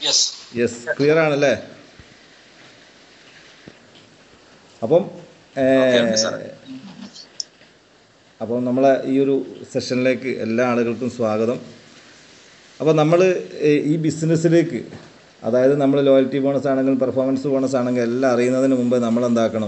yes yes clear ആണല്ലേ അപ്പം ഏ, ഓക്കെ ഉണ്ട് സാർ അപ്പോൾ നമ്മളെ ഈ ഒരു സെഷനിലേക്ക് എല്ലാ ആളുകൾക്കും സ്വാഗതം അപ്പോൾ നമ്മൾ ഈ ബിസിനസ്സിലേക്ക് അതായത് നമ്മൾ ലോയൽറ്റി ബോണസ് ആണെങ്കിലും പെർഫോമൻസ് ബോണസ് ആണെങ്കിലും എല്ലാം അറിയുന്നതിന് മുമ്പ് നമ്മൾ എന്താക്കണം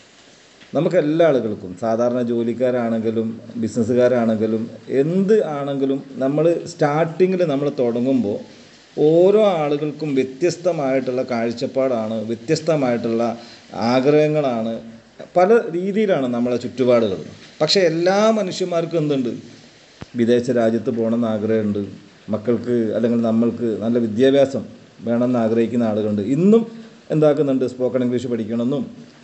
നമുക്ക് എല്ലാ ആളുകൾക്കും സാധാരണ ജോലിക്കാരാണെങ്കിലും ബിസിനസ്സുകാരാണെങ്കിലും എന്ത് ആണെങ്കിലും നമ്മൾ സ്റ്റാർട്ടിങ്ങിൽ നമ്മൾ തുടങ്ങുമ്പോൾ ഓരോ ആളുകൾക്കും വ്യത്യസ്തമായിട്ടുള്ള കാഴ്ചപ്പാടാണ് വ്യത്യസ്തമായിട്ടുള്ള ആഗ്രഹങ്ങളാണ് പല രീതിയിലാണ് നമ്മളെ ചുറ്റുപാടുകൾ പക്ഷേ എല്ലാ മനുഷ്യന്മാർക്കും എന്തുണ്ട് വിദേശ രാജ്യത്ത് പോകണമെന്ന് ആഗ്രഹമുണ്ട് മക്കൾക്ക് അല്ലെങ്കിൽ നമ്മൾക്ക് നല്ല വിദ്യാഭ്യാസം വേണമെന്ന് ആഗ്രഹിക്കുന്ന ആളുകളുണ്ട് ഇന്നും എന്താക്കുന്നുണ്ട് സ്പോക്കൺ ഇംഗ്ലീഷ് പഠിക്കണമെന്നും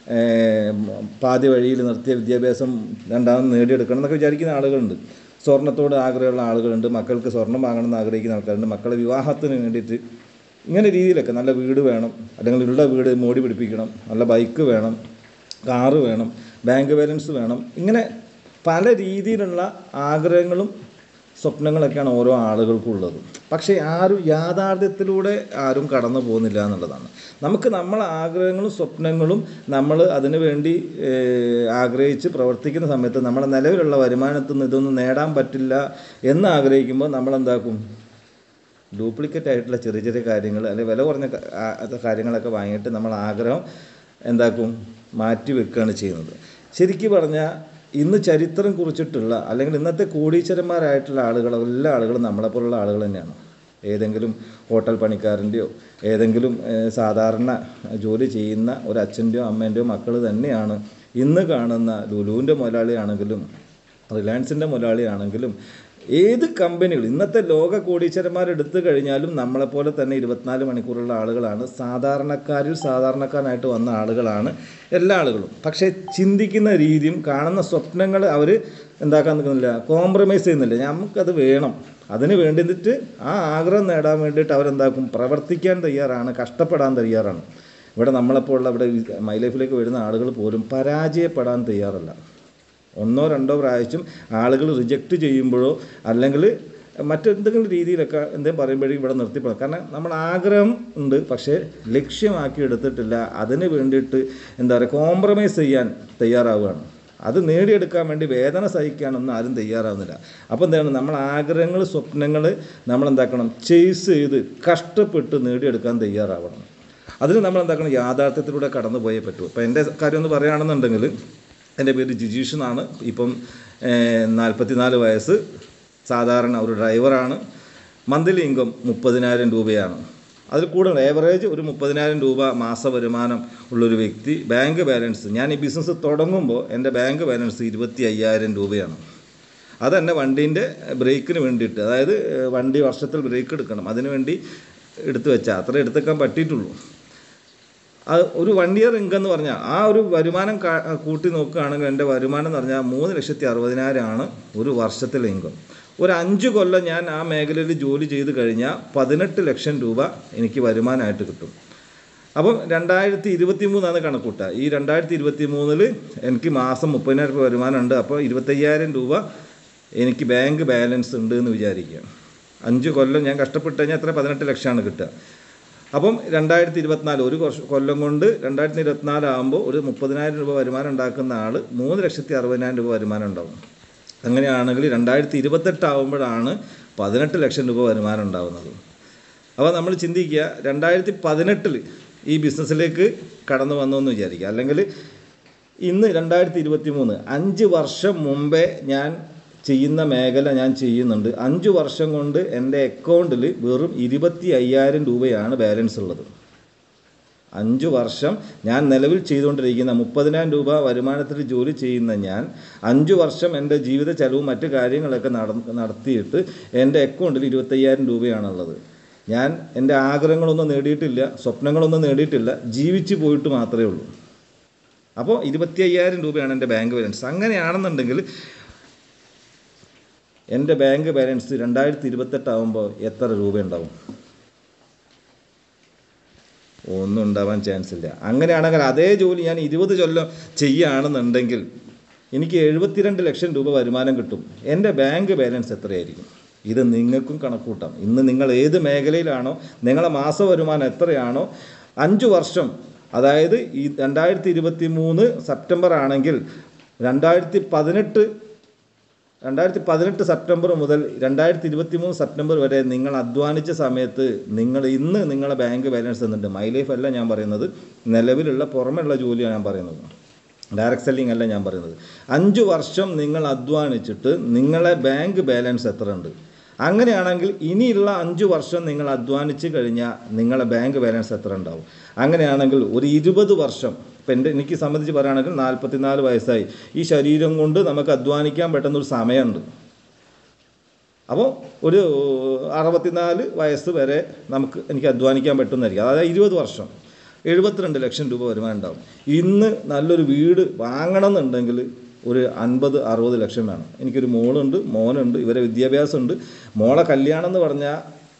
ഏർ, പാതി വഴിയിൽ നിർത്തിയ വിദ്യാഭ്യാസം രണ്ടാമത് നേടിയെടുക്കണം എന്നൊക്കെ വിചാരിക്കുന്ന ആളുകളുണ്ട് സ്വർണ്ണത്തോട് ആഗ്രഹമുള്ള ആളുകളുണ്ട് മക്കൾക്ക് സ്വർണം വാങ്ങണമെന്ന് ആഗ്രഹിക്കുന്ന ആൾക്കാരുണ്ട് മക്കളെ വിവാഹത്തിന് വേണ്ടിയിട്ട് ഇങ്ങനെ രീതിയിലൊക്കെ നല്ല വീട് വേണം അല്ലെങ്കിൽ ഉള്ള വീട് മോടി പിടിപ്പിക്കണം നല്ല ബൈക്ക് വേണം കാറ് വേണം ബാങ്ക് ബാലൻസ് വേണം ഇങ്ങനെ പല രീതിയിലുള്ള ആഗ്രഹങ്ങളും സ്വപ്നങ്ങളൊക്കെയാണ് ഓരോ ആളുകൾക്കും ഉള്ളത് പക്ഷേ ആരും യാഥാർത്ഥ്യത്തിലൂടെ ആരും കടന്നു പോകുന്നില്ല എന്നുള്ളതാണ് നമുക്ക് നമ്മളെ ആഗ്രഹങ്ങളും സ്വപ്നങ്ങളും നമ്മൾ അതിനു വേണ്ടി ഏഹ്, ആഗ്രഹിച്ച് പ്രവർത്തിക്കുന്ന സമയത്ത് നമ്മുടെ നിലവിലുള്ള വരുമാനത്തിൽ നിന്ന് ഇതൊന്നും നേടാൻ പറ്റില്ല എന്ന് ആഗ്രഹിക്കുമ്പോൾ നമ്മൾ എന്താക്കും ഡ്യൂപ്ലിക്കേറ്റ് ആയിട്ടുള്ള ചെറിയ ചെറിയ കാര്യങ്ങൾ അല്ലെങ്കിൽ വില കുറഞ്ഞ ക- ആ- അത് കാര്യങ്ങളൊക്കെ വാങ്ങിയിട്ട് നമ്മൾ ആഗ്രഹം എന്താക്കും മാറ്റി വെക്കുകയാണ് ചെയ്യുന്നത് ശരിക്കും പറഞ്ഞാൽ ഇന്ന് ചരിത്രം കുറിച്ചിട്ടുള്ള അല്ലെങ്കിൽ ഇന്നത്തെ കോടീശ്വരന്മാരായിട്ടുള്ള ആളുകൾ എല്ലാ ആളുകളും നമ്മളെപ്പോലുള്ള ആളുകൾ തന്നെയാണ് ഏതെങ്കിലും ഹോട്ടൽ പണിക്കാരൻ്റെയോ ഏതെങ്കിലും ഏഹ്, സാധാരണ ജോലി ചെയ്യുന്ന ഒരു അച്ഛൻ്റെയോ അമ്മേൻ്റെയോ മക്കൾ തന്നെയാണ് ഇന്ന് കാണുന്ന ലുലുവിൻ്റെ മുതലാളിയാണെങ്കിലും റിലയൻസിൻ്റെ മുതലാളിയാണെങ്കിലും ഏത് കമ്പനികൾ ഇന്നത്തെ ലോക കോടീശ്വരന്മാരെടുത്തു കഴിഞ്ഞാലും നമ്മളെപ്പോലെ തന്നെ ഇരുപത്തിനാല് മണിക്കൂറുള്ള ആളുകളാണ് സാധാരണക്കാരിൽ സാധാരണക്കാരനായിട്ട് വന്ന ആളുകളാണ് എല്ലാ ആളുകളും പക്ഷേ ചിന്തിക്കുന്ന രീതിയും കാണുന്ന സ്വപ്നങ്ങൾ അവർ എന്താക്കാൻ നിൽക്കുന്നില്ല കോംപ്രമൈസ് ചെയ്യുന്നില്ല നമുക്കത് വേണം അതിന് വേണ്ടിയിട്ട് ആ ആഗ്രഹം നേടാൻ വേണ്ടിയിട്ട് അവരെന്താക്കും പ്രവർത്തിക്കാൻ തയ്യാറാണ് കഷ്ടപ്പെടാൻ തയ്യാറാണ് ഇവിടെ നമ്മളെപ്പോലുള്ള ഇവിടെ മൈ ലൈഫിലേക്ക് വരുന്ന ആളുകൾ പോലും പരാജയപ്പെടാൻ തയ്യാറല്ല ഒന്നോ രണ്ടോ പ്രാവശ്യം ആളുകൾ റിജക്റ്റ് ചെയ്യുമ്പോഴോ അല്ലെങ്കിൽ മറ്റെന്തെങ്കിലും രീതിയിലൊക്കെ എന്തെങ്കിലും പറയുമ്പോഴേക്കും ഇവിടെ നിർത്തിപ്പോകും കാരണം നമ്മൾ ആഗ്രഹം ഉണ്ട് പക്ഷേ ലക്ഷ്യമാക്കി എടുത്തിട്ടില്ല അതിന് വേണ്ടിയിട്ട് എന്താ പറയുക കോംപ്രമൈസ് ചെയ്യാൻ തയ്യാറാവുകയാണ് അത് നേടിയെടുക്കാൻ വേണ്ടി വേദന സഹിക്കാനൊന്നും ആരും തയ്യാറാവുന്നില്ല അപ്പോൾ എന്താണ് നമ്മൾ ആഗ്രഹങ്ങൾ സ്വപ്നങ്ങൾ നമ്മൾ എന്താക്കണം ചേസ് ചെയ്ത് കഷ്ടപ്പെട്ട് നേടിയെടുക്കാൻ തയ്യാറാവണം അതിന് നമ്മൾ എന്താക്കണം യാഥാർത്ഥ്യത്തിലൂടെ കടന്നു പോയേ പറ്റൂ ഇപ്പോൾ എൻ്റെ കാര്യം ഒന്ന് പറയുകയാണെന്നുണ്ടെങ്കിൽ എൻ്റെ പേര് ജിജീഷ് എന്നാണ് ഇപ്പം നാൽപ്പത്തിനാല് വയസ്സ് സാധാരണ ഒരു ഡ്രൈവറാണ് മന്ത്ലി ഇൻകം മുപ്പതിനായിരം രൂപയാണ് അതിൽ കൂടുതൽ ഏവറേജ് ഒരു മുപ്പതിനായിരം രൂപ മാസ വരുമാനം ഉള്ളൊരു വ്യക്തി ബാങ്ക് ബാലൻസ് ഞാൻ ഈ ബിസിനസ് തുടങ്ങുമ്പോൾ എൻ്റെ ബാങ്ക് ബാലൻസ് ഇരുപത്തി അയ്യായിരം രൂപയാണ് അതെന്നെ വണ്ടീൻ്റെ ബ്രേക്കിന് വേണ്ടിയിട്ട് അതായത് ഏഹ്, വണ്ടി വർഷത്തിൽ ബ്രേക്ക് എടുക്കണം അതിന് വേണ്ടി എടുത്തു വെച്ചാൽ അത്ര എടുത്തേക്കാൻ പറ്റിയിട്ടുള്ളൂ അത് ഒരു വൺ ഇയർ ഇൻകം എന്ന് പറഞ്ഞാൽ ആ ഒരു വരുമാനം കാ- കൂട്ടി നോക്കുകയാണെങ്കിൽ എൻ്റെ വരുമാനം എന്ന് പറഞ്ഞാൽ മൂന്ന് ലക്ഷത്തി അറുപതിനായിരമാണ് ഒരു വർഷത്തിലെ ഇൻകം ഒരു അഞ്ച് കൊല്ലം ഞാൻ ആ മേഖലയിൽ ജോലി ചെയ്ത് കഴിഞ്ഞാൽ പതിനെട്ട് ലക്ഷം രൂപ എനിക്ക് വരുമാനമായിട്ട് കിട്ടും അപ്പം രണ്ടായിരത്തി ഇരുപത്തി മൂന്നാണ് കണക്കൂട്ടുക ഈ രണ്ടായിരത്തി ഇരുപത്തി മൂന്നിൽ എനിക്ക് മാസം മുപ്പതിനായിരം രൂപ വരുമാനമുണ്ട് അപ്പോൾ ഇരുപത്തയ്യായിരം രൂപ എനിക്ക് ബാങ്ക് ബാലൻസ് ഉണ്ട് എന്ന് വിചാരിക്കുക അഞ്ച് കൊല്ലം ഞാൻ കഷ്ടപ്പെട്ട് കഴിഞ്ഞാൽ എത്ര പതിനെട്ട് ലക്ഷമാണ് കിട്ടുക അപ്പം രണ്ടായിരത്തി ഇരുപത്തിനാല് ഒരു വർഷ- കൊല്ലം കൊണ്ട് രണ്ടായിരത്തി ഇരുപത്തിനാല് ആകുമ്പോൾ ഒരു മുപ്പതിനായിരം രൂപ വരുമാനം ഉണ്ടാക്കുന്ന ആൾ മൂന്ന് ലക്ഷത്തി അറുപതിനായിരം രൂപ വരുമാനം ഉണ്ടാവും അങ്ങനെയാണെങ്കിൽ രണ്ടായിരത്തി ഇരുപത്തെട്ട് ആകുമ്പോഴാണ് പതിനെട്ട് ലക്ഷം രൂപ വരുമാനം ഉണ്ടാവുന്നത് അപ്പോൾ നമ്മൾ ചിന്തിക്കുക രണ്ടായിരത്തി പതിനെട്ടിൽ ഈ ബിസിനസ്സിലേക്ക് കടന്നു വന്നു എന്ന് വിചാരിക്കുക അല്ലെങ്കിൽ ഇന്ന് രണ്ടായിരത്തി ഇരുപത്തി മൂന്ന് അഞ്ച് വർഷം മുമ്പേ ഞാൻ ചെയ്യുന്ന മേഖല ഞാൻ ചെയ്യുന്നുണ്ട് അഞ്ച് വർഷം കൊണ്ട് എൻ്റെ അക്കൗണ്ടിൽ വെറും ഇരുപത്തി അയ്യായിരം രൂപയാണ് ബാലൻസ് ഉള്ളത് അഞ്ച് വർഷം ഞാൻ നിലവിൽ ചെയ്തുകൊണ്ടിരിക്കുന്ന മുപ്പതിനായിരം രൂപ വരുമാനത്തിൽ ജോലി ചെയ്യുന്ന ഞാൻ അഞ്ച് വർഷം എൻ്റെ ജീവിത ചെലവും മറ്റു കാര്യങ്ങളൊക്കെ നട നടത്തിയിട്ട് എൻ്റെ അക്കൗണ്ടിൽ ഇരുപത്തയ്യായിരം രൂപയാണുള്ളത് ഞാൻ എൻ്റെ ആഗ്രഹങ്ങളൊന്നും നേടിയിട്ടില്ല സ്വപ്നങ്ങളൊന്നും നേടിയിട്ടില്ല ജീവിച്ചു പോയിട്ട് മാത്രമേ ഉള്ളൂ അപ്പോൾ ഇരുപത്തി അയ്യായിരം രൂപയാണ് എൻ്റെ ബാങ്ക് ബാലൻസ് അങ്ങനെയാണെന്നുണ്ടെങ്കിൽ എൻ്റെ ബാങ്ക് ബാലൻസ് രണ്ടായിരത്തി ഇരുപത്തെട്ടാകുമ്പോൾ എത്ര രൂപ ഉണ്ടാവും ഒന്നും ഉണ്ടാവാൻ ചാൻസ് ഇല്ല അങ്ങനെയാണെങ്കിൽ അതേ ജോലി ഞാൻ ഇരുപത് കൊല്ലം ചെയ്യുകയാണെന്നുണ്ടെങ്കിൽ എനിക്ക് എഴുപത്തിരണ്ട് ലക്ഷം രൂപ വരുമാനം കിട്ടും എൻ്റെ ബാങ്ക് ബാലൻസ് എത്രയായിരിക്കും ഇത് നിങ്ങൾക്കും കണക്കൂട്ടാം ഇന്ന് നിങ്ങൾ ഏത് മേഖലയിലാണോ നിങ്ങളെ മാസ വരുമാനം എത്രയാണോ അഞ്ച് വർഷം അതായത് ഈ രണ്ടായിരത്തി ഇരുപത്തി മൂന്ന് സെപ്റ്റംബർ ആണെങ്കിൽ രണ്ടായിരത്തി പതിനെട്ട് രണ്ടായിരത്തി പതിനെട്ട് സെപ്റ്റംബർ മുതൽ രണ്ടായിരത്തി ഇരുപത്തി മൂന്ന് സെപ്റ്റംബർ വരെ നിങ്ങൾ അധ്വാനിച്ച സമയത്ത് നിങ്ങൾ ഇന്ന് നിങ്ങളെ ബാങ്ക് ബാലൻസ് തന്നിട്ടുണ്ട് മൈ ലൈഫ് അല്ല ഞാൻ പറയുന്നത് നിലവിലുള്ള പുറമെയുള്ള ജോലിയാണ് ഞാൻ പറയുന്നത് ഡയറക്റ്റ് സെല്ലിംഗ് അല്ല ഞാൻ പറയുന്നത് അഞ്ച് വർഷം നിങ്ങൾ അധ്വാനിച്ചിട്ട് നിങ്ങളെ ബാങ്ക് ബാലൻസ് എത്ര ഉണ്ട് അങ്ങനെയാണെങ്കിൽ ഇനിയുള്ള അഞ്ച് വർഷം നിങ്ങൾ അധ്വാനിച്ച് കഴിഞ്ഞാൽ നിങ്ങളെ ബാങ്ക് ബാലൻസ് എത്ര ഉണ്ടാവും അങ്ങനെയാണെങ്കിൽ ഒരു ഇരുപത് വർഷം ഇപ്പം എൻ്റെ എനിക്ക് സംബന്ധിച്ച് പറയുകയാണെങ്കിൽ നാൽപ്പത്തിനാല് വയസ്സായി ഈ ശരീരം കൊണ്ട് നമുക്ക് അധ്വാനിക്കാൻ പറ്റുന്ന ഒരു സമയമുണ്ട് അപ്പോൾ ഒരു അറുപത്തിനാല് വയസ്സ് വരെ നമുക്ക് എനിക്ക് അധ്വാനിക്കാൻ പറ്റുന്നതായിരിക്കും അതായത് ഇരുപത് വർഷം എഴുപത്തിരണ്ട് ലക്ഷം രൂപ വരുമാനം ഉണ്ടാവും ഇന്ന് നല്ലൊരു വീട് വാങ്ങണം എന്നുണ്ടെങ്കിൽ ഒരു അൻപത് അറുപത് ലക്ഷം വേണം എനിക്കൊരു മോളുണ്ട് മോനുണ്ട് ഇവരെ വിദ്യാഭ്യാസമുണ്ട് മോളെ കല്യാണം എന്ന് പറഞ്ഞാൽ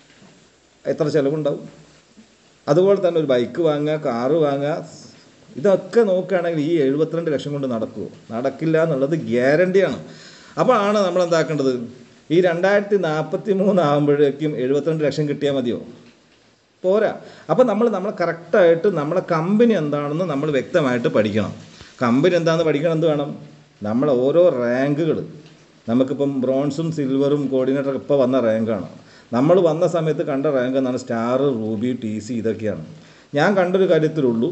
എത്ര ചിലവുണ്ടാവും അതുപോലെ തന്നെ ഒരു ബൈക്ക് വാങ്ങുക കാറ് വാങ്ങുക ഇതൊക്കെ നോക്കുകയാണെങ്കിൽ ഈ എഴുപത്തിരണ്ട് ലക്ഷം കൊണ്ട് നടക്കുമോ നടക്കില്ല എന്നുള്ളത് ഗ്യാരണ്ടിയാണ് അപ്പോൾ ആണ് നമ്മൾ എന്താക്കേണ്ടത് ഈ രണ്ടായിരത്തി നാൽപ്പത്തി മൂന്ന് ആകുമ്പോഴേക്കും എഴുപത്തിരണ്ട് ലക്ഷം കിട്ടിയാൽ മതിയോ പോരാ അപ്പോൾ നമ്മൾ നമ്മൾ കറക്റ്റായിട്ട് നമ്മളെ കമ്പനി എന്താണെന്ന് നമ്മൾ വ്യക്തമായിട്ട് പഠിക്കണം കമ്പനി എന്താണെന്ന് പഠിക്കണം എന്ത് വേണം നമ്മളെ ഓരോ റാങ്കുകൾ നമുക്കിപ്പം ബ്രോൺസും സിൽവറും കോർഡിനേറ്റർ ഇപ്പോൾ വന്ന റാങ്കാണ് നമ്മൾ വന്ന സമയത്ത് കണ്ട റാങ്ക് എന്നാണ് സ്റ്റാർ റൂബി ടി സി ഇതൊക്കെയാണ് ഞാൻ കണ്ടൊരു കാര്യത്തിലുള്ളൂ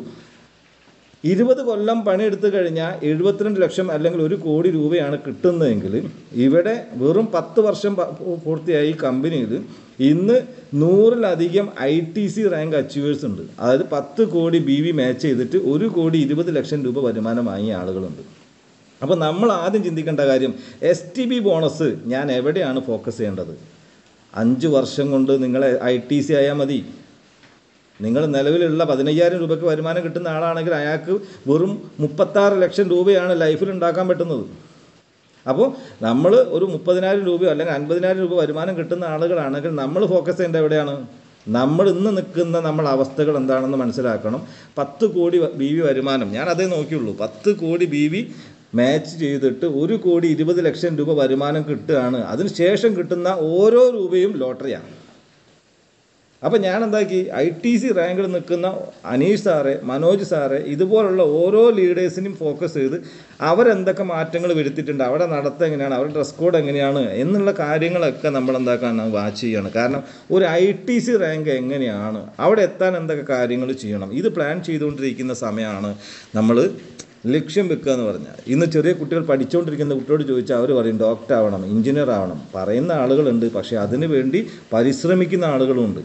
ഇരുപത് കൊല്ലം പണിയെടുത്തു കഴിഞ്ഞാൽ എഴുപത്തിരണ്ട് ലക്ഷം അല്ലെങ്കിൽ ഒരു കോടി രൂപയാണ് കിട്ടുന്നതെങ്കിൽ ഇവിടെ വെറും പത്ത് വർഷം പ- പൂർത്തിയായി കമ്പനിയിൽ ഇന്ന് നൂറിലധികം I T C rank achievers ഉണ്ട് അതായത് പത്ത് കോടി ബി വി മാച്ച് ചെയ്തിട്ട് ഒരു കോടി ഇരുപത് ലക്ഷം രൂപ വരുമാനം വാങ്ങിയ ആളുകളുണ്ട് അപ്പോൾ നമ്മൾ ആദ്യം ചിന്തിക്കേണ്ട കാര്യം എസ് ടി ബി ബോണസ് ഞാൻ എവിടെയാണ് ഫോക്കസ് ചെയ്യേണ്ടത് അഞ്ച് വർഷം കൊണ്ട് നിങ്ങൾ ഐ ടി സി ആയാൽ മതി നിങ്ങൾ നിലവിലുള്ള പതിനയ്യായിരം രൂപയ്ക്ക് വരുമാനം കിട്ടുന്ന ആളാണെങ്കിൽ അയാൾക്ക് വെറും മുപ്പത്താറ് ലക്ഷം രൂപയാണ് ലൈഫിൽ ഉണ്ടാക്കാൻ പറ്റുന്നത് അപ്പോൾ നമ്മൾ ഒരു മുപ്പതിനായിരം രൂപയോ അല്ലെങ്കിൽ അൻപതിനായിരം രൂപ വരുമാനം കിട്ടുന്ന ആളുകളാണെങ്കിൽ നമ്മൾ ഫോക്കസ് ചെയ്യേണ്ടത് എവിടെയാണ് നമ്മൾ ഇന്ന് നിൽക്കുന്ന നമ്മൾ അവസ്ഥകൾ എന്താണെന്ന് മനസ്സിലാക്കണം പത്ത് കോടി ബി വി വരുമാനം ഞാൻ അതേ നോക്കിയുള്ളൂ പത്ത് കോടി ബി വി മാച്ച് ചെയ്തിട്ട് ഒരു കോടി ഇരുപത് ലക്ഷം രൂപ വരുമാനം കിട്ടുകയാണ് അതിന് ശേഷം കിട്ടുന്ന ഓരോ രൂപയും ലോട്ടറിയാണ് അപ്പം ഞാൻ എന്താക്കി ഐ ടി സി റാങ്കിൽ നിൽക്കുന്ന അനീഷ് സാറെ മനോജ് സാറെ ഇതുപോലുള്ള ഓരോ ലീഡേഴ്സിനും ഫോക്കസ് ചെയ്ത് അവരെന്തൊക്കെ മാറ്റങ്ങൾ വരുത്തിയിട്ടുണ്ട് അവിടെ നടത്തം എങ്ങനെയാണ് അവരുടെ ഡ്രസ് കോഡ് എങ്ങനെയാണ് എന്നുള്ള കാര്യങ്ങളൊക്കെ നമ്മൾ എന്താക്കാണ് വാച്ച് ചെയ്യണം കാരണം ഒരു ഐ ടി സി റാങ്ക് എങ്ങനെയാണ് അവിടെ എത്താൻ എന്തൊക്കെ കാര്യങ്ങൾ ചെയ്യണം ഇത് പ്ലാൻ ചെയ്തുകൊണ്ടിരിക്കുന്ന സമയമാണ് നമ്മൾ ലക്ഷ്യം വെക്കുക എന്ന് പറഞ്ഞാൽ ഇന്ന് ചെറിയ കുട്ടികൾ പഠിച്ചുകൊണ്ടിരിക്കുന്ന കുട്ടിയോട് ചോദിച്ചാൽ അവർ പറയും ഡോക്ടർ ആവണം എഞ്ചിനീയർ ആവണം പറയുന്ന ആളുകളുണ്ട് പക്ഷേ അതിനു വേണ്ടി പരിശ്രമിക്കുന്ന ആളുകളുമുണ്ട്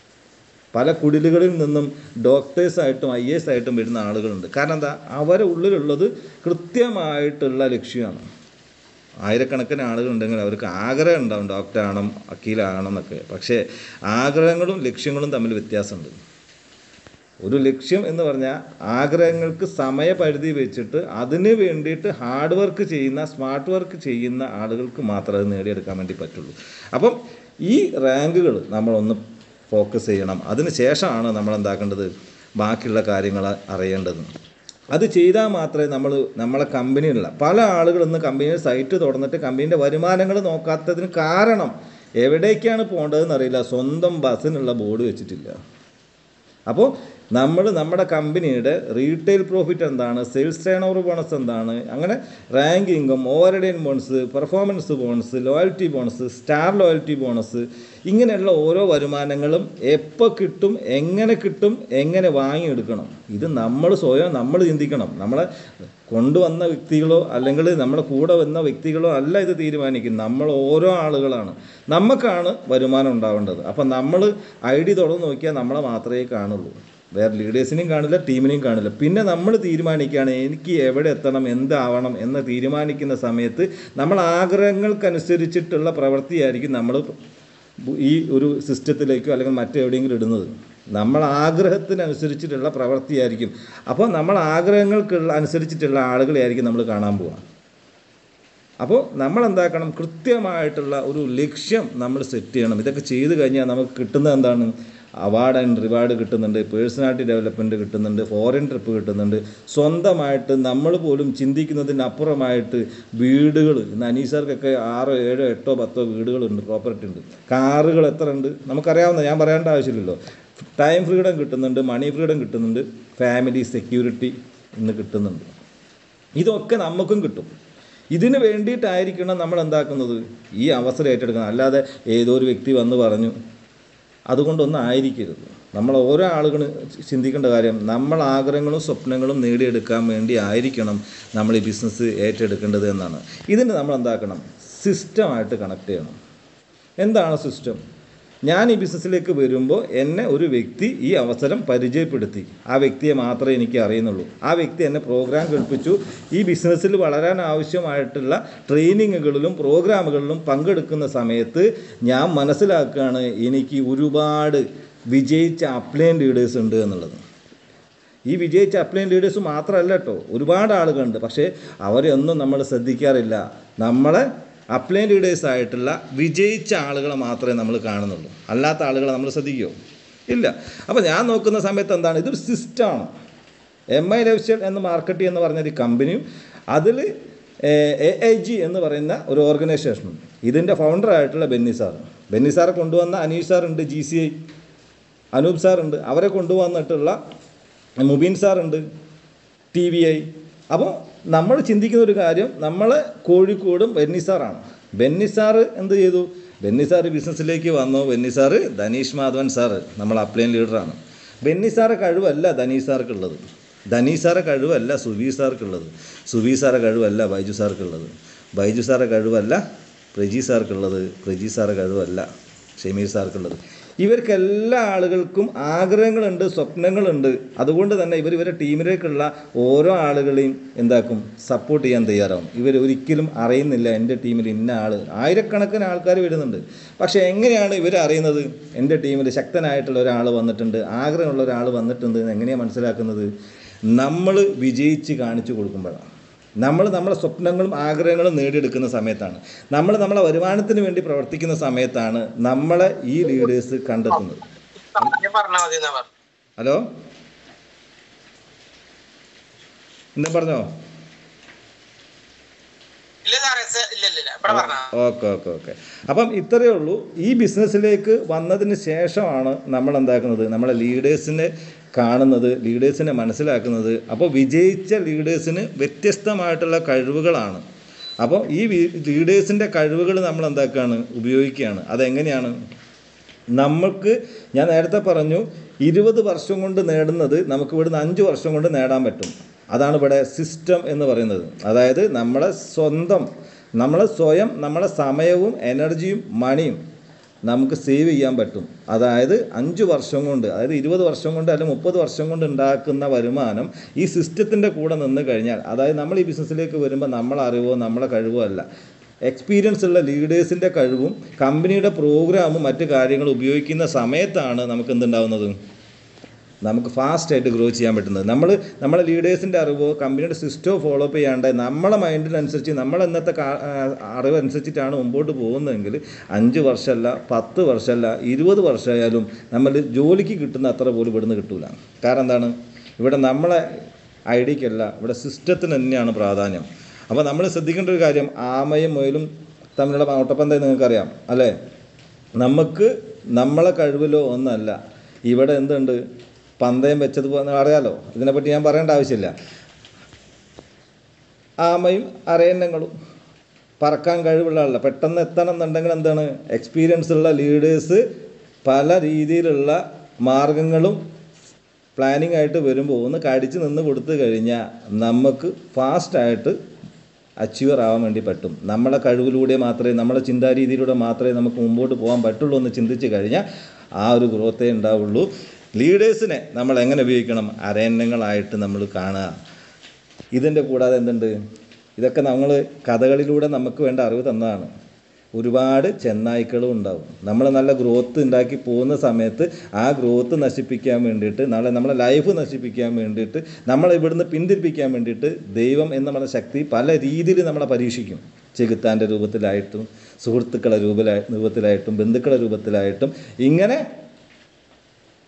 പല കുടിലുകളിൽ നിന്നും ഡോക്ടേഴ്സായിട്ടും ഐ എസ് ആയിട്ടും വരുന്ന ആളുകളുണ്ട് കാരണം എന്താ അവരെ ഉള്ളിലുള്ളത് കൃത്യമായിട്ടുള്ള ലക്ഷ്യമാണ് ആയിരക്കണക്കിന് ആളുകളുണ്ടെങ്കിൽ അവർക്ക് ആഗ്രഹം ഉണ്ടാവും ഡോക്ടർ ആവണം വക്കീലാകണം എന്നൊക്കെ പക്ഷേ ആഗ്രഹങ്ങളും ലക്ഷ്യങ്ങളും തമ്മിൽ വ്യത്യാസമുണ്ട് ഒരു ലക്ഷ്യം എന്ന് പറഞ്ഞാൽ ആഗ്രഹങ്ങൾക്ക് സമയപരിധി വെച്ചിട്ട് അതിന് വേണ്ടിയിട്ട് ഹാർഡ് വർക്ക് ചെയ്യുന്ന സ്മാർട്ട് വർക്ക് ചെയ്യുന്ന ആളുകൾക്ക് മാത്രമേ അത് നേടിയെടുക്കാൻ വേണ്ടി പറ്റുള്ളൂ അപ്പം ഈ റാങ്കുകൾ നമ്മളൊന്ന് ഫോക്കസ് ചെയ്യണം അതിന് ശേഷമാണ് നമ്മൾ എന്താക്കേണ്ടത് ബാക്കിയുള്ള കാര്യങ്ങൾ അറിയേണ്ടത് അത് ചെയ്താൽ മാത്രമേ നമ്മൾ നമ്മളെ കമ്പനിയുള്ള പല ആളുകളും ഇന്ന് കമ്പനിയുടെ സൈറ്റ് തുറന്നിട്ട് കമ്പനീൻ്റെ വരുമാനങ്ങൾ നോക്കാത്തതിന് കാരണം എവിടേക്കാണ് പോകേണ്ടതെന്ന് അറിയില്ല സ്വന്തം ബസ്സിനുള്ള ബോർഡ് വെച്ചിട്ടില്ല അപ്പോൾ നമ്മൾ നമ്മുടെ കമ്പനിയുടെ റീറ്റെയിൽ പ്രോഫിറ്റ് എന്താണ് സെയിൽസ് ടേൺ ഓവർ ബോണസ് എന്താണ് അങ്ങനെ rank income override bonus performance bonus loyalty bonus star loyalty bonus ഇങ്ങനെയുള്ള ഓരോ വരുമാനങ്ങളും എപ്പോൾ കിട്ടും എങ്ങനെ കിട്ടും എങ്ങനെ വാങ്ങിയെടുക്കണം ഇത് നമ്മൾ സ്വയം നമ്മൾ ചിന്തിക്കണം നമ്മളെ കൊണ്ടുവന്ന വ്യക്തികളോ അല്ലെങ്കിൽ നമ്മളെ കൂടെ വന്ന വ്യക്തികളോ അല്ല ഇത് തീരുമാനിക്കുന്നത് നമ്മൾ ഓരോ ആളുകളാണ് നമുക്കാണ് വരുമാനം ഉണ്ടാവേണ്ടത് അപ്പം നമ്മൾ ഐ ഡി തുറന്ന് നോക്കിയാൽ നമ്മളെ മാത്രമേ കാണുള്ളൂ വേറെ ലീഡേഴ്സിനെയും കാണില്ല ടീമിനെയും കാണില്ല പിന്നെ നമ്മൾ തീരുമാനിക്കുകയാണ് എനിക്ക് എവിടെ എത്തണം എന്താവണം എന്ന് തീരുമാനിക്കുന്ന സമയത്ത് നമ്മൾ ആഗ്രഹങ്ങൾക്കനുസരിച്ചിട്ടുള്ള പ്രവൃത്തിയായിരിക്കും നമ്മൾ ഈ ഒരു സിസ്റ്റത്തിലേക്കോ അല്ലെങ്കിൽ മറ്റെവിടെയെങ്കിലും ഇടുന്നത് നമ്മൾ ആഗ്രഹത്തിനനുസരിച്ചിട്ടുള്ള പ്രവൃത്തിയായിരിക്കും അപ്പോൾ നമ്മൾ ആഗ്രഹങ്ങൾക്കുള്ള അനുസരിച്ചിട്ടുള്ള ആളുകളെയായിരിക്കും നമ്മൾ കാണാൻ പോവുക അപ്പോൾ നമ്മൾ എന്താക്കണം കൃത്യമായിട്ടുള്ള ഒരു ലക്ഷ്യം നമ്മൾ സെറ്റ് ചെയ്യണം ഇതൊക്കെ ചെയ്ത് കഴിഞ്ഞാൽ നമുക്ക് കിട്ടുന്നത് എന്താണ് അവാർഡ് ആൻഡ് റിവാർഡ് കിട്ടുന്നുണ്ട് പേഴ്സണാലിറ്റി ഡെവലപ്മെൻറ്റ് കിട്ടുന്നുണ്ട് ഫോറിൻ ട്രിപ്പ് കിട്ടുന്നുണ്ട് സ്വന്തമായിട്ട് നമ്മൾ പോലും ചിന്തിക്കുന്നതിനപ്പുറമായിട്ട് വീടുകൾ ഇന്ന് അനീസർക്കൊക്കെ ആറോ ഏഴോ എട്ടോ പത്തോ വീടുകളുണ്ട് പ്രോപ്പർട്ടി ഉണ്ട് കാറുകൾ എത്ര ഉണ്ട് നമുക്കറിയാവുന്ന ഞാൻ പറയേണ്ട ആവശ്യമില്ലല്ലോ ടൈം ഫ്രീഡം കിട്ടുന്നുണ്ട് മണി ഫ്രീഡം കിട്ടുന്നുണ്ട് ഫാമിലി സെക്യൂരിറ്റി ഇന്ന് കിട്ടുന്നുണ്ട് ഇതൊക്കെ നമുക്കും കിട്ടും ഇതിന് വേണ്ടിയിട്ടായിരിക്കണം നമ്മൾ എന്താക്കുന്നത് ഈ അവസരം ഏറ്റെടുക്കുന്നത് അല്ലാതെ ഏതോ ഒരു വ്യക്തി വന്ന് പറഞ്ഞു അതുകൊണ്ടൊന്നും ആയിരിക്കരുത് നമ്മൾ ഓരോ ആളുകൾ ചിന്തിക്കേണ്ട കാര്യം നമ്മൾ ആഗ്രഹങ്ങളും സ്വപ്നങ്ങളും നേടിയെടുക്കാൻ വേണ്ടി ആയിരിക്കണം നമ്മൾ ഈ ബിസിനസ് ഏറ്റെടുക്കേണ്ടത് എന്നാണ് ഇതിന് നമ്മൾ എന്താക്കണം സിസ്റ്റമായിട്ട് കണക്ട് ചെയ്യണം എന്താണ് സിസ്റ്റം ഞാൻ ഈ ബിസിനസ്സിലേക്ക് വരുമ്പോൾ എന്നെ ഒരു വ്യക്തി ഈ അവസരം പരിചയപ്പെടുത്തി ആ വ്യക്തിയെ മാത്രമേ എനിക്ക് അറിയുന്നുള്ളൂ ആ വ്യക്തി എന്നെ പ്രോഗ്രാം കേൾപ്പിച്ചു ഈ ബിസിനസ്സിൽ വളരാൻ ആവശ്യമായിട്ടുള്ള ട്രെയിനിങ്ങുകളിലും പ്രോഗ്രാമുകളിലും പങ്കെടുക്കുന്ന സമയത്ത് ഞാൻ മനസ്സിലാക്കുകയാണ് എനിക്ക് ഒരുപാട് വിജയിച്ച അപ്ലൈൻ ലീഡേഴ്സ് ഉണ്ട് എന്നുള്ളത് ഈ വിജയിച്ച അപ്ലൈൻ ലീഡേഴ്സ് മാത്രമല്ല കേട്ടോ ഒരുപാട് ആളുകളുണ്ട് പക്ഷേ അവരെ ഒന്നും നമ്മൾ ശ്രദ്ധിക്കാറില്ല നമ്മളെ അപ്ലൈൻ ലീഡേഴ്സ് ആയിട്ടുള്ള വിജയിച്ച ആളുകളെ മാത്രമേ നമ്മൾ കാണുന്നുള്ളൂ അല്ലാത്ത ആളുകളെ നമ്മൾ ശ്രദ്ധിക്കുമോ ഇല്ല അപ്പോൾ ഞാൻ നോക്കുന്ന സമയത്ത് എന്താണ് ഇതൊരു സിസ്റ്റമാണ് എം ഐ ലൈഫ് സ്റ്റൈൽ എന്ന് മാർക്കറ്റ് എന്ന് പറഞ്ഞൊരു കമ്പനിയും അതിൽ എ ഐ ജി എന്ന് പറയുന്ന ഒരു ഓർഗനൈസേഷനും ഇതിൻ്റെ ഫൗണ്ടറായിട്ടുള്ള ബെന്നി സാർ ബെന്നി സാറെ കൊണ്ടുവന്ന അനീഷ് സാറുണ്ട് ജി സി ഐ അനൂപ് സാറുണ്ട് അവരെ കൊണ്ടുവന്നിട്ടുള്ള മുബീൻ സാറുണ്ട് ടി വി ഐ അപ്പോൾ നമ്മൾ ചിന്തിക്കുന്ന ഒരു കാര്യം നമ്മൾ കോഴിക്കോടും ബെന്നി സാറാണ് ബെന്നി സാറ് എന്ത് ചെയ്തു ബെന്നി സാറ് ബിസിനസ്സിലേക്ക് വന്നു ബെന്നി സാറ് ധനീഷ് മാധവൻ സാറ് നമ്മൾ അപ്ലൈൻ ലീഡറാണ് ബെന്നി സാറെ കഴിവല്ല ധനീഷ് സാർക്കുള്ളത് ധനീഷ് സാറെ കഴിവല്ല സുബി സാർക്കുള്ളത് സുബി സാറെ കഴിവല്ല ബൈജു സാർക്കുള്ളത് ബൈജു സാറെ കഴിവല്ല പ്രജി സാർക്കുള്ളത് പ്രജി സാറെ കഴിവല്ല ഷമീർ സാർക്കുള്ളത് ഇവർക്ക് എല്ലാ ആളുകൾക്കും ആഗ്രഹങ്ങളുണ്ട് സ്വപ്നങ്ങളുണ്ട് അതുകൊണ്ട് തന്നെ ഇവർ ഇവരുടെ ടീമിലേക്കുള്ള ഓരോ ആളുകളെയും എന്താക്കും സപ്പോർട്ട് ചെയ്യാൻ തയ്യാറാവും ഇവർ ഒരിക്കലും അറിയുന്നില്ല എൻ്റെ ടീമിൽ ഇന്ന ആൾ ആയിരക്കണക്കിന് ആൾക്കാർ വരുന്നുണ്ട് പക്ഷേ എങ്ങനെയാണ് ഇവർ അറിയുന്നത് എൻ്റെ ടീമിൽ ശക്തനായിട്ടുള്ള ഒരാൾ വന്നിട്ടുണ്ട് ആഗ്രഹമുള്ള ഒരാൾ വന്നിട്ടുണ്ട് എന്ന് എങ്ങനെയാണ് മനസ്സിലാക്കുന്നത് നമ്മൾ വിജയിച്ച് കാണിച്ചു കൊടുക്കുമ്പോഴാണ് നമ്മൾ നമ്മളെ സ്വപ്നങ്ങളും ആഗ്രഹങ്ങളും നേടിയെടുക്കുന്ന സമയത്താണ് നമ്മൾ നമ്മളെ വരുമാനത്തിന് വേണ്ടി പ്രവർത്തിക്കുന്ന സമയത്താണ് നമ്മളെ ഈ ലീഡേഴ്സ് കണ്ടെത്തുന്നത് പറഞ്ഞു പറഞ്ഞാൽ മതി എന്നാ പറഞ്ഞു ഹലോ എന്താ പറഞ്ഞോ ഇല്ല സാറേ സ- ഇല്ല ഇല്ല ഇല്ല ഇവിടെ പറഞ്ഞാ ഓക്കെ ഓക്കെ ഓക്കെ അപ്പം ഇത്രയേ ഉള്ളൂ ഈ ബിസിനസ്സിലേക്ക് വന്നതിന് ശേഷമാണ് നമ്മൾ എന്താക്കുന്നത് നമ്മളെ ലീഡേഴ്സിനെ കാണുന്നത് ലീഡേഴ്സിനെ മനസ്സിലാക്കുന്നത് അപ്പോൾ വിജയിച്ച ലീഡേഴ്സിന് വ്യത്യസ്തമായിട്ടുള്ള കഴിവുകളാണ് അപ്പോൾ ഈ ലീഡേഴ്സിൻ്റെ കഴിവുകൾ നമ്മൾ എന്താക്കുകയാണ് ഉപയോഗിക്കുകയാണ് അതെങ്ങനെയാണ് നമുക്ക് ഞാൻ നേരത്തെ പറഞ്ഞു ഇരുപത് വർഷം കൊണ്ട് നേടുന്നത് നമുക്ക് ഇവിടുന്ന് അഞ്ച് വർഷം കൊണ്ട് നേടാൻ പറ്റും അതാണ് ഇവിടെ സിസ്റ്റം എന്ന് പറയുന്നത് അതായത് നമ്മളെ സ്വന്തം നമ്മളെ സ്വയം നമ്മളെ സമയവും എനർജിയും മണിയും നമുക്ക് സേവ് ചെയ്യാൻ പറ്റും അതായത് അഞ്ച് വർഷം കൊണ്ട് അതായത് ഇരുപത് വർഷം കൊണ്ട് അല്ലെങ്കിൽ മുപ്പത് വർഷം കൊണ്ട് ഉണ്ടാക്കുന്ന വരുമാനം ഈ സിസ്റ്റത്തിൻ്റെ കൂടെ നിന്ന് കഴിഞ്ഞാൽ അതായത് നമ്മൾ ഈ ബിസിനസ്സിലേക്ക് വരുമ്പോൾ നമ്മളെ അറിവോ നമ്മളെ കഴിവോ അല്ല എക്സ്പീരിയൻസ് ഉള്ള ലീഡേഴ്സിൻ്റെ കഴിവും കമ്പനിയുടെ പ്രോഗ്രാമും മറ്റു കാര്യങ്ങളും ഉപയോഗിക്കുന്ന സമയത്താണ് നമുക്ക് എന്തുണ്ടാവുന്നത് നമുക്ക് ഫാസ്റ്റായിട്ട് ഗ്രോ ചെയ്യാൻ പറ്റുന്നത് നമ്മൾ നമ്മളെ ലീഡേഴ്സിൻ്റെ അറിവോ കമ്പനിയുടെ സിസ്റ്റമോ ഫോളോ അപ്പ് ചെയ്യാണ്ട് നമ്മളെ മൈൻഡിനനുസരിച്ച് നമ്മൾ ഇന്നത്തെ കാ- ആ, അറിവ് അനുസരിച്ചിട്ടാണ് മുമ്പോട്ട് പോകുന്നതെങ്കിൽ അഞ്ച് വർഷമല്ല പത്ത് വർഷമല്ല ഇരുപത് വർഷമായാലും നമ്മൾ ജോലിക്ക് കിട്ടുന്ന അത്ര പോലും ഇവിടുന്ന് കിട്ടൂല കാരണം എന്താണ് ഇവിടെ നമ്മളെ ഐഡിയക്കല്ല ഇവിടെ സിസ്റ്റത്തിന് തന്നെയാണ് പ്രാധാന്യം അപ്പോൾ നമ്മൾ ശ്രദ്ധിക്കേണ്ട ഒരു കാര്യം ആമയും മുയലും തമ്മിലുള്ള ഓട്ടപ്പന്തയം നിങ്ങൾക്കറിയാം അല്ലേ നമുക്ക് നമ്മളെ കഴിവിലോ ഒന്നല്ല ഇവിടെ എന്തുണ്ട് പന്തയം വെച്ചത് പോലെ അറിയാലോ ഇതിനെപ്പറ്റി ഞാൻ പറയേണ്ട ആവശ്യമില്ല ആമയും അരയന്നങ്ങളും പറക്കാൻ കഴിവുള്ള ആളല്ല പെട്ടെന്ന് എത്തണം എന്നുണ്ടെങ്കിൽ എന്താണ് എക്സ്പീരിയൻസ് ഉള്ള ലീഡേഴ്സ് പല രീതിയിലുള്ള മാർഗങ്ങളും പ്ലാനിങ് ആയിട്ട് വരുമ്പോൾ ഒന്ന് കടിച്ച് നിന്ന് കൊടുത്തു കഴിഞ്ഞാൽ നമുക്ക് ഫാസ്റ്റായിട്ട് അച്ചീവർ ആവാൻ വേണ്ടി പറ്റും നമ്മളെ കഴിവിലൂടെ മാത്രമേ നമ്മളെ ചിന്താരീതിയിലൂടെ മാത്രമേ നമുക്ക് മുമ്പോട്ട് പോകാൻ പറ്റുള്ളൂ എന്ന് ചിന്തിച്ച് കഴിഞ്ഞാൽ ആ ഒരു ഗ്രോത്തേ ഉണ്ടാവുള്ളൂ ലീഡേഴ്സിനെ നമ്മൾ എങ്ങനെ ഉപയോഗിക്കണം അരയന്നങ്ങളായിട്ട് നമ്മൾ കാണുക ഇതിൻ്റെ കൂടാതെ എന്തുണ്ട് ഇതൊക്കെ നമ്മൾ കഥകളിലൂടെ നമുക്ക് വേണ്ട അറിവ് തന്നതാണ് ഒരുപാട് ചെന്നായ്ക്കളും ഉണ്ടാവും നമ്മൾ നല്ല ഗ്രോത്ത് ഉണ്ടാക്കി പോകുന്ന സമയത്ത് ആ ഗ്രോത്ത് നശിപ്പിക്കാൻ വേണ്ടിയിട്ട് നാളെ നമ്മളെ ലൈഫ് നശിപ്പിക്കാൻ വേണ്ടിയിട്ട് നമ്മളെ ഇവിടുന്ന് പിന്തിരിപ്പിക്കാൻ വേണ്ടിയിട്ട് ദൈവം എന്ന നമ്മുടെ ശക്തി പല രീതിയിൽ നമ്മളെ പരീക്ഷിക്കും ചെകുത്താൻ്റെ രൂപത്തിലായിട്ടും സുഹൃത്തുക്കളെ രൂപത്തിലാ രൂപത്തിലായിട്ടും ബന്ധുക്കളുടെ രൂപത്തിലായിട്ടും ഇങ്ങനെ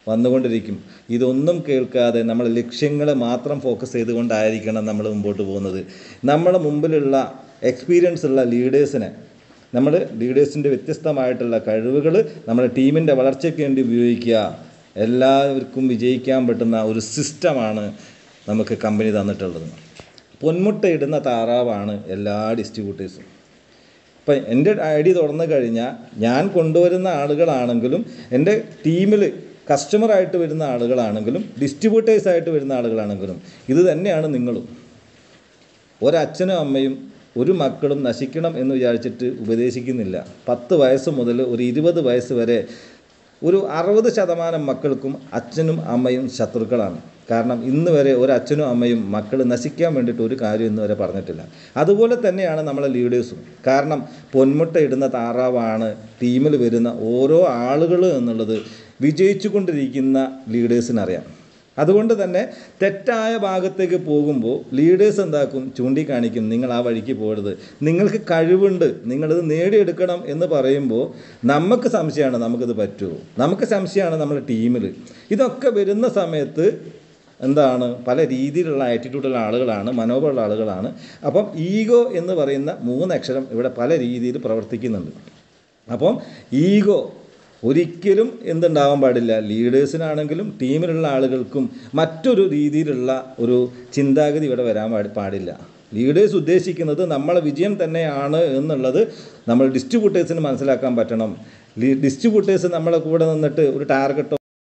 വന്നുകൊണ്ടിരിക്കും ഇതൊന്നും കേൾക്കാതെ നമ്മൾ ലക്ഷ്യങ്ങളെ മാത്രം ഫോക്കസ് ചെയ്തുകൊണ്ടായിരിക്കണം നമ്മൾ മുമ്പോട്ട് പോകുന്നത് നമ്മുടെ മുമ്പിലുള്ള എക്സ്പീരിയൻസ് ഉള്ള ലീഡേഴ്സിനെ നമ്മൾ ലീഡേഴ്സിൻ്റെ വ്യത്യസ്തമായിട്ടുള്ള കഴിവുകൾ നമ്മുടെ ടീമിൻ്റെ വളർച്ചയ്ക്ക് വേണ്ടി ഉപയോഗിക്കുക എല്ലാവർക്കും വിജയിക്കാൻ പറ്റുന്ന ഒരു സിസ്റ്റമാണ് നമുക്ക് കമ്പനി തന്നിട്ടുള്ളത് പൊന്മുട്ടയിടുന്ന താറാവാണ് എല്ലാ ഡിസ്ട്രിബ്യൂട്ടേഴ്സും ഇപ്പം എൻ്റെ ഐ ഡി തുറന്നു കഴിഞ്ഞാൽ ഞാൻ കൊണ്ടുവരുന്ന ആളുകളാണെങ്കിലും എൻ്റെ ടീമിൽ കസ്റ്റമറായിട്ട് വരുന്ന ആളുകളാണെങ്കിലും ഡിസ്ട്രിബ്യൂട്ടേഴ്സായിട്ട് വരുന്ന ആളുകളാണെങ്കിലും ഇത് തന്നെയാണ് നിങ്ങളും ഒരച്ഛനും അമ്മയും ഒരു മക്കളും നശിക്കണം എന്ന് വിചാരിച്ചിട്ട് ഉപദേശിക്കുന്നില്ല പത്ത് വയസ്സ് മുതൽ ഒരു ഇരുപത് വയസ്സ് വരെ ഒരു അറുപത് ശതമാനം മക്കൾക്കും അച്ഛനും അമ്മയും ശത്രുക്കളാണ് കാരണം ഇന്ന് വരെ ഒരു അച്ഛനും അമ്മയും മക്കൾ നശിക്കാൻ വേണ്ടിയിട്ട് ഒരു കാര്യം ഇന്ന് വരെ പറഞ്ഞിട്ടില്ല അതുപോലെ തന്നെയാണ് നമ്മളെ ലീഡേഴ്സും കാരണം പൊന്മുട്ട ഇടുന്ന താറാവാണ് ടീമിൽ വരുന്ന ഓരോ ആളുകൾ എന്നുള്ളത് വിജയിച്ചു കൊണ്ടിരിക്കുന്ന ലീഡേഴ്സിനറിയാം അതുകൊണ്ട് തന്നെ തെറ്റായ ഭാഗത്തേക്ക് പോകുമ്പോൾ ലീഡേഴ്സ് എന്താക്കും ചൂണ്ടിക്കാണിക്കും നിങ്ങൾ ആ വഴിക്ക് പോകരുത് നിങ്ങൾക്ക് കഴിവുണ്ട് നിങ്ങളിത് നേടിയെടുക്കണം എന്ന് പറയുമ്പോൾ നമുക്ക് സംശയമാണ് നമുക്കിത് പറ്റുമോ നമുക്ക് സംശയമാണ് നമ്മുടെ ടീമിൽ ഇതൊക്കെ വരുന്ന സമയത്ത് എന്താണ് പല രീതിയിലുള്ള ആറ്റിറ്റ്യൂഡുള്ള ആളുകളാണ് മനോബലമുള്ള ആളുകളാണ് അപ്പം ഈഗോ എന്ന് പറയുന്ന മൂന്നക്ഷരം ഇവിടെ പല രീതിയിൽ പ്രവർത്തിക്കുന്നുണ്ട് അപ്പം ഈഗോ ഒരിക്കലും എന്തുണ്ടാവാൻ പാടില്ല ലീഡേഴ്സിനാണെങ്കിലും ടീമിലുള്ള ആളുകൾക്കും മറ്റൊരു രീതിയിലുള്ള ഒരു ചിന്താഗതി ഇവിടെ വരാൻ പാടി- പാടില്ല ലീഡേഴ്സ് ഉദ്ദേശിക്കുന്നത് നമ്മളെ വിജയം തന്നെയാണ് എന്നുള്ളത് നമ്മൾ ഡിസ്ട്രിബ്യൂട്ടേഴ്സിന് മനസ്സിലാക്കാൻ പറ്റണം ഡിസ്ട്രിബ്യൂട്ടേഴ്സ് നമ്മളെ കൂടെ നിന്നിട്ട് ഒരു ടാർഗറ്റോ